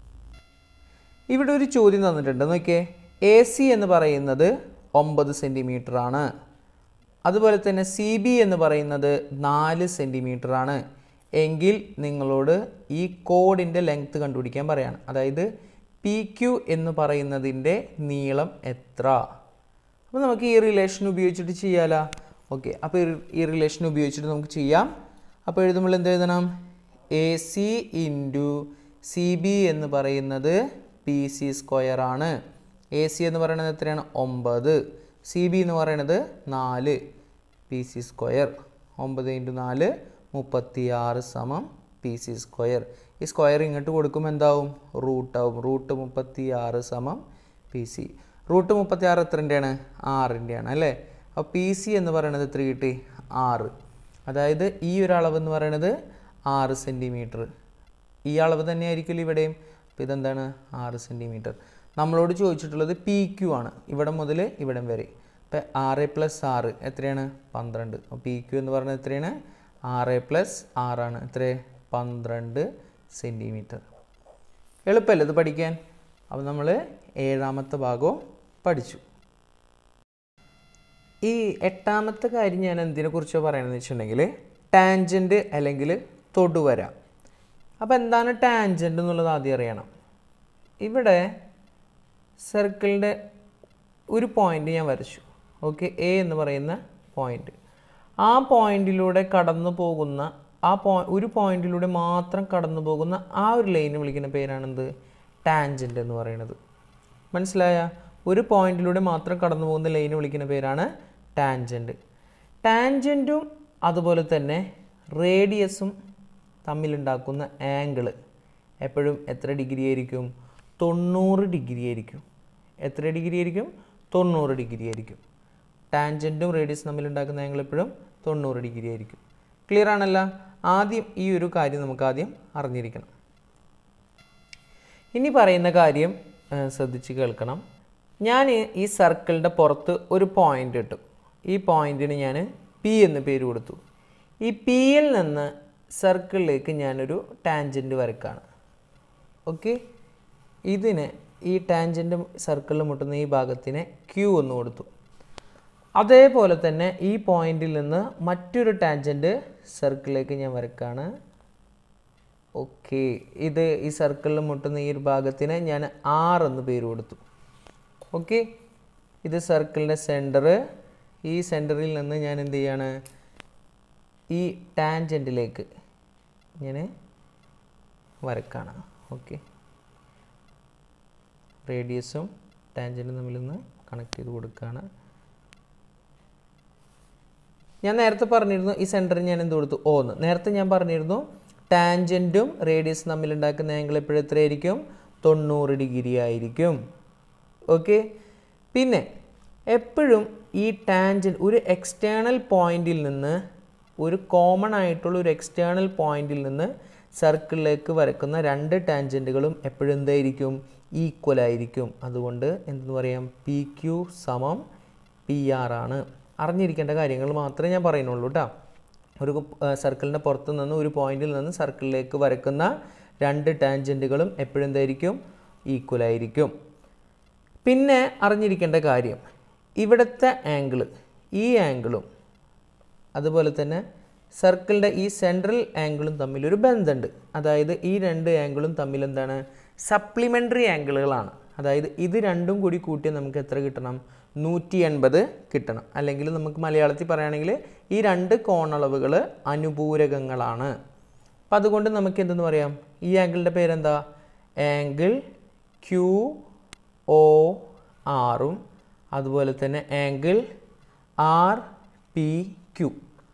ഇവിടെ ഒരു ചോദ്യം തന്നിട്ടുണ്ട് നോക്കിയേ എ സി എന്ന് പറയുന്നത് ഒമ്പത് സെൻറ്റിമീറ്റർ ആണ് അതുപോലെ തന്നെ സി ബി എന്ന് പറയുന്നത് നാല് സെൻറ്റിമീറ്റർ ആണ് എങ്കിൽ നിങ്ങളോട് ഈ കോഡിൻ്റെ ലെങ്ത് കണ്ടുപിടിക്കാൻ പറയാണ് അതായത് പി ക്യു എന്ന് പറയുന്നതിൻ്റെ നീളം എത്ര അപ്പോൾ നമുക്ക് ഈ റിലേഷൻ ഉപയോഗിച്ചിട്ട് ചെയ്യാലോ ഓക്കെ അപ്പോൾ ഈ റിലേഷൻ ഉപയോഗിച്ചിട്ട് നമുക്ക് ചെയ്യാം അപ്പോൾ എഴുതുമ്പോൾ എന്ത് എഴുതണം A C into C B എന്ന് പറയുന്നത് പി സി സ്ക്വയർ ആണ് എ സി എന്ന് പറയുന്നത് എത്രയാണ് ഒമ്പത് സി ബി എന്ന് പറയുന്നത് നാല് പി സി സ്ക്വയർ ഒമ്പത് ഇൻറ്റു നാല് മുപ്പത്തി ആറ് സമം പി സി സ്ക്വയർ ഈ സ്ക്വയർ ഇങ്ങോട്ട് കൊടുക്കുമ്പോൾ എന്താവും റൂട്ട് ആവും റൂട്ട് മുപ്പത്തി ആറ് സമം പി സി റൂട്ട് മുപ്പത്തി ആറ് എത്രൻ്റെയാണ് ആറിൻ്റെയാണ് അല്ലേ അപ്പോൾ പി സി എന്ന് പറയുന്നത് എത്ര കിട്ടി ആറ് അതായത് ഈ ഒരു അളവ് എന്ന് പറയുന്നത് ആറ് സെൻറ്റിമീറ്റർ ഈ അളവ് തന്നെയായിരിക്കില്ല ഇവിടെയും അപ്പോൾ ഇതെന്താണ് ആറ് സെൻറ്റിമീറ്റർ നമ്മളോട് ചോദിച്ചിട്ടുള്ളത് പി ക്യു ആണ് ഇവിടെ മുതൽ ഇവിടം വരെ അപ്പോൾ ആറ് പ്ലസ് ആറ് എത്രയാണ് പന്ത്രണ്ട് അപ്പോൾ പി ക്യു എന്ന് പറയുന്നത് എത്രയാണ് ആറ് പ്ലസ് ആറാണ് എത്ര പന്ത്രണ്ട് സെൻറ്റിമീറ്റർ എളുപ്പമല്ലേ ഇത് പഠിക്കാൻ അപ്പോൾ നമ്മൾ ഏഴാമത്തെ ഭാഗവും പഠിച്ചു ഈ എട്ടാമത്തെ കാര്യം ഞാൻ എന്തിനെ കുറിച്ച് പറയണമെന്ന് വെച്ചിട്ടുണ്ടെങ്കിൽ ടാൻജൻറ്റ് അല്ലെങ്കിൽ തൊടുവര അപ്പോൾ എന്താണ് ടാൻജൻറ്റ് എന്നുള്ളത് ആദ്യം അറിയണം ഇവിടെ സർക്കിളിൻ്റെ ഒരു പോയിന്റ് ഞാൻ വരച്ചു ഓക്കെ എ എന്ന് പറയുന്ന പോയിന്റ് ആ പോയിന്റിലൂടെ കടന്നു പോകുന്ന ആ പോ ഒരു പോയിന്റിലൂടെ മാത്രം കടന്നു പോകുന്ന ആ ഒരു ലൈന് വിളിക്കുന്ന പേരാണെന്ത് ടാൻജൻറ്റ് എന്ന് പറയുന്നത് മനസ്സിലായ ഒരു പോയിന്റിലൂടെ മാത്രം കടന്നു പോകുന്ന ലൈന് വിളിക്കുന്ന പേരാണ് ടാൻജൻറ്റ് ടാൻജൻറ്റും അതുപോലെ തന്നെ റേഡിയസും തമ്മിലുണ്ടാക്കുന്ന ആംഗിള് എപ്പോഴും എത്ര ഡിഗ്രി ആയിരിക്കും തൊണ്ണൂറ് ഡിഗ്രി ആയിരിക്കും എത്ര ഡിഗ്രി ആയിരിക്കും തൊണ്ണൂറ് ഡിഗ്രി ആയിരിക്കും ടാൻജൻറ്റും റേഡിയസും തമ്മിലുണ്ടാക്കുന്ന ആംഗിൾ എപ്പോഴും തൊണ്ണൂറ് ഡിഗ്രി ആയിരിക്കും ക്ലിയർ ആണല്ല ആദ്യം ഈ ഒരു കാര്യം നമുക്ക് ആദ്യം അറിഞ്ഞിരിക്കണം ഇനി പറയുന്ന കാര്യം ആ, ശ്രദ്ധിച്ച് കേൾക്കണം ഞാൻ ഈ സർക്കിളിൻ്റെ പുറത്ത് ഒരു പോയിന്റ് ഇട്ടു ഈ പോയിന്റിന് ഞാൻ പി എന്ന് പേര് കൊടുത്തു ഈ പിയിൽ നിന്ന് സർക്കിളിലേക്ക് ഞാനൊരു ടാൻജൻറ്റ് വരക്കാണ് ഓക്കെ ഇതിന് ഈ ടാൻജൻറ്റ് സർക്കിളിൽ മുട്ടുന്ന ഈ ഭാഗത്തിന് ക്യൂ എന്ന് കൊടുത്തു അതേപോലെ തന്നെ ഈ പോയിന്റിൽ നിന്ന് മറ്റൊരു ടാൻജൻറ്റ് സർക്കിളിലേക്ക് ഞാൻ വരക്കാണ് ഓക്കെ ഇത് ഈ സർക്കിളിൽ മുട്ടുന്ന ഈ ഒരു ഭാഗത്തിന് ഞാൻ ആർ എന്ന് പേര് കൊടുത്തു ഓക്കെ ഇത് സർക്കിളിൻ്റെ സെൻറ്റർ ഈ സെൻറ്ററിൽ നിന്ന് ഞാൻ എന്ത് ചെയ്യാണ് ഈ ടാൻജൻറ്റിലേക്ക് ഇങ്ങനെ വരക്കാണ് ഓക്കെ റേഡിയസും ടാൻജൻറ്റും തമ്മിൽ നിന്ന് കണക്ട് ചെയ്ത് കൊടുക്കുകയാണ് ഞാൻ നേരത്തെ പറഞ്ഞിരുന്നു ഈ സെൻറ്ററിൽ ഞാൻ എന്ത് കൊടുത്തു ഓന്ന് നേരത്തെ ഞാൻ പറഞ്ഞിരുന്നു ടാൻജൻറ്റും റേഡിയസും തമ്മിൽ ഉണ്ടാക്കുന്ന ആംഗിൾ എപ്പോഴും എത്രയായിരിക്കും തൊണ്ണൂറ് ഡിഗ്രി ആയിരിക്കും ഓക്കെ പിന്നെ എപ്പോഴും ഈ ടാൻജൻറ്റ് ഒരു എക്സ്റ്റേണൽ പോയിന്റിൽ നിന്ന് ഒരു കോമൺ ആയിട്ടുള്ള ഒരു എക്സ്റ്റേണൽ പോയിന്റിൽ നിന്ന് സർക്കിളിലേക്ക് വരക്കുന്ന രണ്ട് ടാൻജൻറ്റുകളും എപ്പോഴും എന്തായിരിക്കും ഈക്വൽ ആയിരിക്കും അതുകൊണ്ട് എന്തെന്ന് പറയാം പി ക്യു സമം പി ആർ ആണ് അറിഞ്ഞിരിക്കേണ്ട കാര്യങ്ങൾ മാത്രമേ ഞാൻ പറയുന്നുള്ളൂ കേട്ടോ ഒരു സർക്കിളിൻ്റെ പുറത്ത് നിന്ന് ഒരു പോയിന്റിൽ നിന്ന് സർക്കിളിലേക്ക് വരക്കുന്ന രണ്ട് ടാൻജൻറ്റുകളും എപ്പോഴും എന്തായിരിക്കും ഈക്വൽ ആയിരിക്കും പിന്നെ അറിഞ്ഞിരിക്കേണ്ട കാര്യം ഇവിടുത്തെ ആംഗിള് ഈ ആംഗിളും അതുപോലെ തന്നെ സർക്കിളിൻ്റെ ഈ സെൻട്രൽ ആംഗിളും തമ്മിലൊരു ബന്ധമുണ്ട് അതായത് ഈ രണ്ട് ആംഗിളും തമ്മിൽ എന്താണ് സപ്ലിമെൻ്ററി ആംഗിളുകളാണ് അതായത് ഇത് രണ്ടും കൂടി കൂട്ടിയാൽ നമുക്ക് എത്ര കിട്ടണം നൂറ്റി എൺപത് കിട്ടണം അല്ലെങ്കിൽ നമുക്ക് മലയാളത്തിൽ പറയുകയാണെങ്കിൽ ഈ രണ്ട് കോണളവുകൾ അനുപൂരകങ്ങളാണ് അപ്പം അതുകൊണ്ട് നമുക്ക് എന്തെന്ന് പറയാം ഈ ആംഗിളിൻ്റെ പേരെന്താ ആംഗിൾ ക്യു ഒ ആറും അതുപോലെ തന്നെ angle R P Q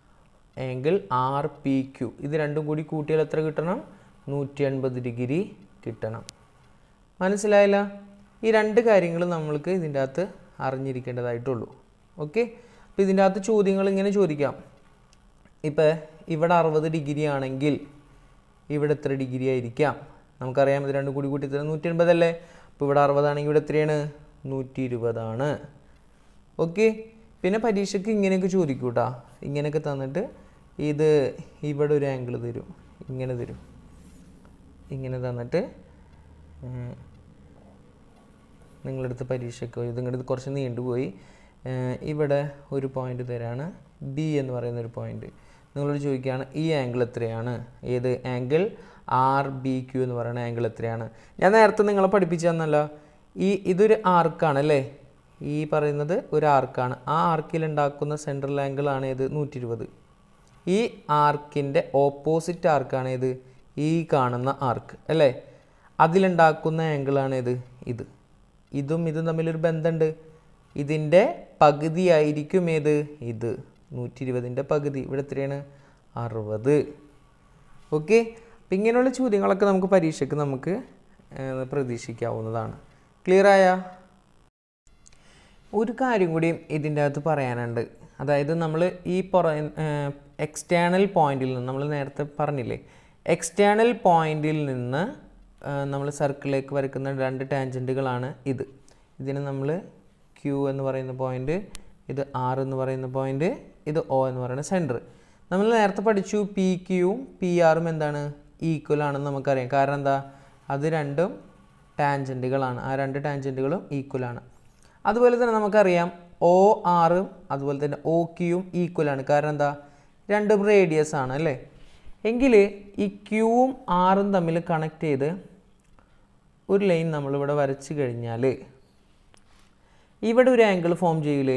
angle R P Q ഇത് രണ്ടും കൂടി കൂട്ടിയാൽ എത്ര കിട്ടണം നൂറ്റി എൺപത് ഡിഗ്രി കിട്ടണം മനസ്സിലായില്ല ഈ രണ്ട് കാര്യങ്ങൾ നമ്മൾക്ക് ഇതിൻ്റെ അകത്ത് അറിഞ്ഞിരിക്കേണ്ടതായിട്ടുള്ളൂ ഓക്കെ അപ്പോൾ ഇതിൻ്റെ അകത്ത് ചോദ്യങ്ങൾ ഇങ്ങനെ ചോദിക്കാം ഇപ്പോൾ ഇവിടെ അറുപത് ഡിഗ്രി ആണെങ്കിൽ ഇവിടെ എത്ര ഡിഗ്രി ആയിരിക്കാം നമുക്കറിയാം ഇത് രണ്ടും കൂടി കൂട്ടി തരാം നൂറ്റി എൺപതല്ലേ അപ്പോൾ ഇവിടെ അറുപതാണെങ്കിൽ ഇവിടെ എത്രയാണ് നൂറ്റി ഇരുപതാണ് ഓക്കെ പിന്നെ പരീക്ഷയ്ക്ക് ഇങ്ങനെയൊക്കെ ചോദിക്കൂ കേട്ടോ ഇങ്ങനെയൊക്കെ തന്നിട്ട് ഇത് ഇവിടെ ഒരു ആംഗിൾ തരും ഇങ്ങനെ തരും ഇങ്ങനെ തന്നിട്ട് ഉം, നിങ്ങളെടുത്ത് പരീക്ഷയ്ക്ക് ഇതിങ്ങോട്ട് കുറച്ച് നീണ്ടുപോയി ഏഹ് ഇവിടെ ഒരു പോയിന്റ് തരാണ് ബി എന്ന് പറയുന്ന ഒരു പോയിന്റ് നിങ്ങളോട് ചോദിക്കുകയാണ് ഈ ആംഗിൾ എത്രയാണ് ഏത് ആംഗിൾ ആർ ബി ക്യു എന്ന് പറയുന്ന ആംഗിൾ എത്രയാണ് ഞാൻ നേരത്തെ നിങ്ങളെ പഠിപ്പിച്ചു തന്നല്ല ഈ ഇതൊരു ആർക്കാണ് അല്ലേ ഈ പറയുന്നത് ഒരു ആർക്കാണ് ആ ആർക്കിൽ ഉണ്ടാക്കുന്ന സെൻട്രൽ ആംഗിൾ ആണ് ഏത് നൂറ്റി ഇരുപത് ഈ ആർക്കിൻ്റെ ഓപ്പോസിറ്റ് ആർക്കാണ് ഏത് ഈ കാണുന്ന ആർക്ക് അല്ലേ അതിലുണ്ടാക്കുന്ന ആംഗിളാണ് ഏത് ഇത് ഇതും ഇതും തമ്മിലൊരു ബന്ധമുണ്ട് ഇതിൻ്റെ പകുതിയായിരിക്കും ഏത് ഇത് നൂറ്റി ഇരുപതിൻ്റെ പകുതി ഇവിടെ എത്രയാണ് അറുപത് ഓക്കെ അപ്പം ഇങ്ങനെയുള്ള ചോദ്യങ്ങളൊക്കെ നമുക്ക് പരീക്ഷയ്ക്ക് നമുക്ക് ഏഹ്, പ്രതീക്ഷിക്കാവുന്നതാണ് ക്ലിയർ ആയ ഒരു കാര്യം കൂടിയും ഇതിൻ്റെ അകത്ത് പറയാനുണ്ട് അതായത് നമ്മൾ ഈ പുറ എക്സ്റ്റേണൽ പോയിന്റിൽ നിന്ന് നമ്മൾ നേരത്തെ പറഞ്ഞില്ലേ എക്സ്റ്റേണൽ പോയിന്റിൽ നിന്ന് നമ്മൾ സർക്കിളിലേക്ക് വരക്കുന്ന രണ്ട് ടാൻജൻറ്റുകളാണ് ഇത് ഇതിന് നമ്മൾ ക്യൂ എന്ന് പറയുന്ന പോയിന്റ് ഇത് ആർ എന്ന് പറയുന്ന പോയിന്റ് ഇത് ഒ എന്ന് പറയുന്ന സെൻറ്റർ നമ്മൾ നേരത്തെ പഠിച്ചു പി ക്യൂവും പി ആറും എന്താണ് ഈക്വൽ ആണെന്ന് നമുക്കറിയാം കാരണം എന്താ അത് രണ്ടും ടാൻജൻറ്റുകളാണ് ആ രണ്ട് ടാൻജൻറ്റുകളും ഈക്വൽ ആണ് അതുപോലെ തന്നെ നമുക്കറിയാം ഒ ആറും അതുപോലെ തന്നെ ഒ ക്യൂവും ഈക്വൽ ആണ് കാരണം എന്താ രണ്ടും റേഡിയസ് ആണ് അല്ലേ എങ്കിൽ ഈ ക്യൂവും ആറും തമ്മിൽ കണക്ട് ചെയ്ത് ഒരു ലൈൻ നമ്മളിവിടെ വരച്ച് കഴിഞ്ഞാൽ ഇവിടെ ഒരു ആംഗിൾ ഫോം ചെയ്യൂലേ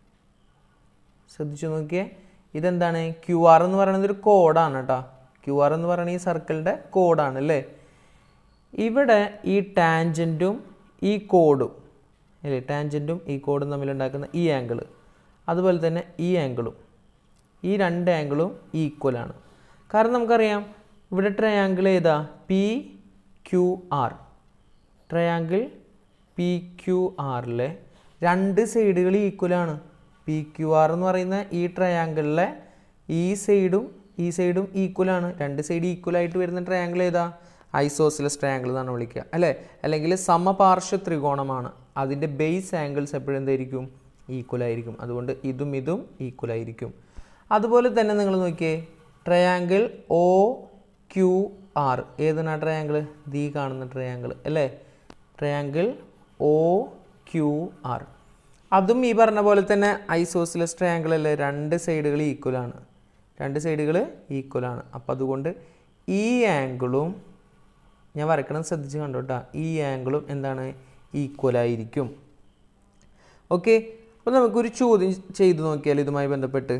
ശ്രദ്ധിച്ചു നോക്കിയേ ഇതെന്താണ് ക്യു ആർ എന്ന് പറയുന്നത് ഒരു കോഡാണ് കേട്ടോ ക്യു ആർ എന്ന് പറയുന്നത് ഈ സർക്കിളിൻ്റെ കോഡാണ് അല്ലേ ഇവിടെ ഈ ടാൻജൻറ്റും ഈ കോഡും അല്ലേ ടാൻജൻറ്റും ഈ കോഡും തമ്മിലുണ്ടാക്കുന്ന ഈ ആംഗിൾ അതുപോലെ തന്നെ ഈ ആംഗിളും ഈ രണ്ട് ആംഗിളും ഈക്വൽ ആണ് കാരണം നമുക്കറിയാം ഇവിടെ ട്രയാങ്കിൾ ഏതാ P Q R triangle P Q ആറിലെ രണ്ട് സൈഡുകൾ ഈക്വലാണ് പി ക്യു ആർ എന്ന് പറയുന്ന ഈ ട്രയാങ്കിളിലെ ഈ സൈഡും ഈ സൈഡും ഈക്വലാണ് രണ്ട് സൈഡ് ഈക്വൽ ആയിട്ട് വരുന്ന ട്രയാങ്കിൾ ഏതാ ഐസോസിലസ് ട്രയാങ്കിൾ എന്നാണ് വിളിക്കുക അല്ലേ അല്ലെങ്കിൽ സമപാർശ്വ ത്രികോണമാണ് അതിൻ്റെ ബേസ് ആംഗിൾസ് എപ്പോഴും എന്തായിരിക്കും ഈക്വൽ ആയിരിക്കും അതുകൊണ്ട് ഇതും ഇതും ഈക്വൽ ആയിരിക്കും അതുപോലെ തന്നെ നിങ്ങൾ നോക്കിയേ ട്രയാങ്കിൾ ഒ ക്യു ആർ ഏതാണ് ആ ട്രയാങ്കിൾ ദീ കാണുന്ന ട്രയാങ്കിൾ അല്ലേ ട്രയാങ്കിൾ ഒ ക്യു ആർ അതും ഈ പറഞ്ഞ പോലെ തന്നെ ഐസോസിലസ് ട്രയാങ്കിൾ അല്ലേ രണ്ട് സൈഡുകൾ ഈക്വൽ ആണ് രണ്ട് സൈഡുകൾ ഈക്വൽ ആണ് അപ്പം അതുകൊണ്ട് ഈ ആംഗിളും ഞാൻ വരക്കണം ശ്രദ്ധിച്ച് കണ്ടോട്ടാ ഈ ആംഗിളും എന്താണ് ഈക്വൽ ആയിരിക്കും ഓക്കെ അപ്പോൾ നമുക്കൊരു ചോദ്യം ചെയ്തു നോക്കിയാൽ ഇതുമായി ബന്ധപ്പെട്ട്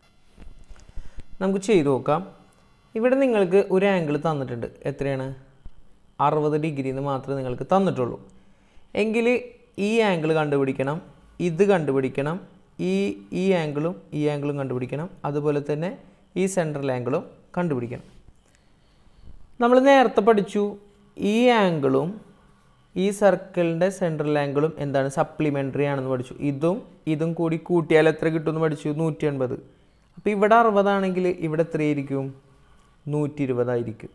നമുക്ക് ചെയ്തു നോക്കാം ഇവിടെ നിങ്ങൾക്ക് ഒരു ആംഗിൾ തന്നിട്ടുണ്ട് എത്രയാണ് അറുപത് ഡിഗ്രി എന്ന് മാത്രമേ നിങ്ങൾക്ക് തന്നിട്ടുള്ളൂ എങ്കിൽ ഈ ആംഗിൾ കണ്ടുപിടിക്കണം ഇത് കണ്ടുപിടിക്കണം ഈ ഈ ആംഗിളും ഈ ആംഗിളും കണ്ടുപിടിക്കണം അതുപോലെ തന്നെ ഈ സെൻട്രൽ ആംഗിളും കണ്ടുപിടിക്കണം നമ്മൾ നേരത്തെ പഠിച്ചു ഈ ആംഗിളും ഈ സർക്കിളിൻ്റെ സെൻട്രൽ ആംഗിളും എന്താണ് സപ്ലിമെൻ്ററി ആണെന്ന് പഠിച്ചു ഇതും ഇതും കൂടി കൂട്ടിയാൽ എത്ര കിട്ടുമെന്ന് പഠിച്ചു നൂറ്റി എൺപത് അപ്പോൾ ഇവിടെ അറുപതാണെങ്കിൽ ഇവിടെ എത്രയായിരിക്കും നൂറ്റി ഇരുപതായിരിക്കും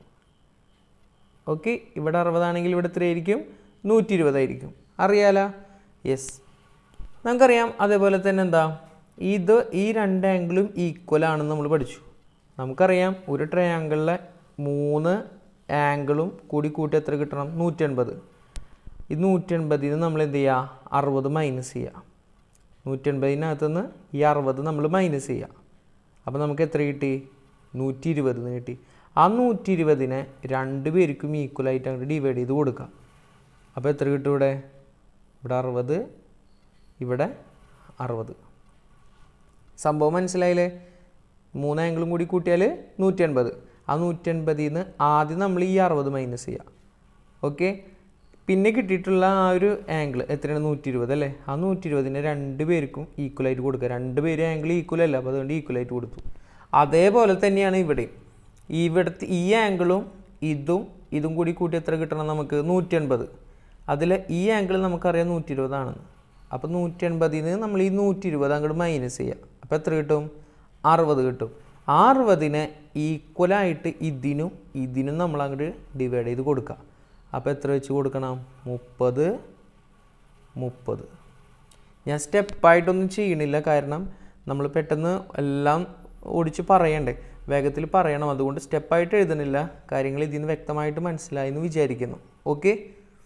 ഓക്കെ ഇവിടെ അറുപതാണെങ്കിൽ ഇവിടെ എത്രയായിരിക്കും നൂറ്റി ഇരുപതായിരിക്കും അറിയാലോ യെസ് നമുക്കറിയാം അതേപോലെ തന്നെ എന്താ ഇത് ഈ രണ്ട് ആംഗിളും ഈക്വൽ ആണെന്ന് നമ്മൾ പഠിച്ചു നമുക്കറിയാം ഒരു ട്രയാങ്കിളിലെ മൂന്ന് ആംഗിളും കൂടി കൂട്ടി എത്ര കിട്ടണം നൂറ്റൻപത് ഈ നൂറ്റൻപതിൽ നിന്ന് നമ്മൾ എന്ത് ചെയ്യുക അറുപത് മൈനസ് ചെയ്യുക നൂറ്റൻപതിനകത്ത് നിന്ന് ഈ അറുപത് നമ്മൾ മൈനസ് ചെയ്യുക അപ്പോൾ നമുക്ക് എത്ര കിട്ടി നൂറ്റി ഇരുപത് എന്ന് കിട്ടി ആ നൂറ്റി ഇരുപതിനെ രണ്ട് പേർക്കും ഈക്വലായിട്ട് അങ്ങോട്ട് ഡിവൈഡ് ചെയ്ത് കൊടുക്കാം അപ്പോൾ എത്ര കിട്ടും ഇവിടെ ഇവിടെ അറുപത് ഇവിടെ അറുപത് സംഭവം മനസ്സിലായില്ലേ മൂന്ന് ആംഗിളും കൂടി കൂട്ടിയാൽ നൂറ്റി എൺപത് ആ നൂറ്റി എൺപതിൽ നിന്ന് ആദ്യം നമ്മൾ ഈ അറുപത് മൈനസ് ചെയ്യുക ഓക്കെ പിന്നെ കിട്ടിയിട്ടുള്ള ആ ഒരു ആംഗിൾ എത്രയാണ് നൂറ്റി ഇരുപത് അല്ലേ ആ നൂറ്റി ഇരുപതിനെ രണ്ട് പേർക്കും ഈക്വലായിട്ട് കൊടുക്കുക രണ്ട് പേരും ആംഗിൾ ഈക്വൽ അല്ല അപ്പോൾ അതുകൊണ്ട് ഈക്വലായിട്ട് കൊടുത്തു അതേപോലെ തന്നെയാണ് ഇവിടെ ഇവിടുത്തെ ഈ ആംഗിളും ഇതും ഇതും കൂടി കൂട്ടി എത്ര കിട്ടണം നമുക്ക് നൂറ്റി എൺപത് അതിൽ ഈ ആംഗിൾ നമുക്കറിയാം നൂറ്റി ഇരുപതാണെന്ന് അപ്പോൾ നൂറ്റി എൺപതിൽ നിന്ന് നമ്മൾ ഈ നൂറ്റി ഇരുപത് അങ്ങോട്ട് മൈനസ് ചെയ്യുക അപ്പോൾ എത്ര കിട്ടും അറുപത് കിട്ടും ആ അറുപതിനെ ഈക്വലായിട്ട് ഇതിനും ഇതിനും നമ്മൾ അങ്ങോട്ട് ഡിവൈഡ് ചെയ്ത് കൊടുക്കുക അപ്പോൾ എത്ര വെച്ച് കൊടുക്കണം മുപ്പത് മുപ്പത് ഞാൻ സ്റ്റെപ്പായിട്ടൊന്നും ചെയ്യണില്ല കാരണം നമ്മൾ പെട്ടെന്ന് എല്ലാം ഓടിച്ച് പറയണ്ടേ വേഗത്തിൽ പറയണം അതുകൊണ്ട് സ്റ്റെപ്പായിട്ട് എഴുതണില്ല കാര്യങ്ങൾ ഇതിൽ നിന്ന് വ്യക്തമായിട്ട് മനസ്സിലായി എന്ന് വിചാരിക്കുന്നു ഓക്കെ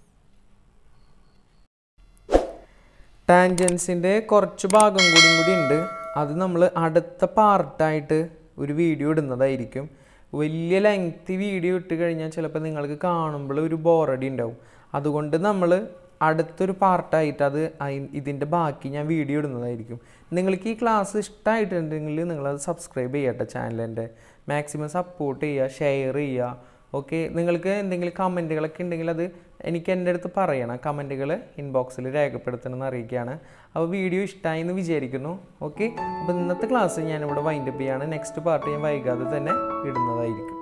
ടാൻജൻസിൻ്റെ കുറച്ച് ഭാഗം കൂടിയും കൂടി ഉണ്ട് അത് നമ്മൾ അടുത്ത പാർട്ടായിട്ട് ഒരു വീഡിയോ ഇടുന്നതായിരിക്കും വലിയ ലെങ്തി വീഡിയോ ഇട്ട് കഴിഞ്ഞാൽ ചിലപ്പോൾ നിങ്ങൾക്ക് കാണുമ്പോൾ ഒരു ബോറടി ഉണ്ടാവും അതുകൊണ്ട് നമ്മൾ അടുത്തൊരു പാർട്ടായിട്ട് അത് അയി- ഇതിൻ്റെ ബാക്കി ഞാൻ വീഡിയോ ഇടുന്നതായിരിക്കും നിങ്ങൾക്ക് ഈ ക്ലാസ് ഇഷ്ടമായിട്ടുണ്ടെങ്കിൽ നിങ്ങളത് സബ്സ്ക്രൈബ് ചെയ്യട്ടെ ചാനലിൻ്റെ മാക്സിമം സപ്പോർട്ട് ചെയ്യുക ഷെയർ ചെയ്യുക ഓക്കെ നിങ്ങൾക്ക് എന്തെങ്കിലും കമൻറ്റുകളൊക്കെ ഉണ്ടെങ്കിൽ അത് എനിക്ക് എൻ്റെ അടുത്ത് പറയണം കമൻറ്റുകൾ ഇൻബോക്സിൽ രേഖപ്പെടുത്തണമെന്ന് അറിയിക്കുകയാണ് അപ്പോൾ വീഡിയോ ഇഷ്ടമായി എന്ന് വിചാരിക്കുന്നു ഓക്കെ അപ്പോൾ ഇന്നത്തെ ക്ലാസ് ഞാനിവിടെ വൈൻഡപ്പ് ചെയ്യാണ് നെക്സ്റ്റ് പാർട്ട് ഞാൻ വൈകാതെ തന്നെ ഇടുന്നതായിരിക്കും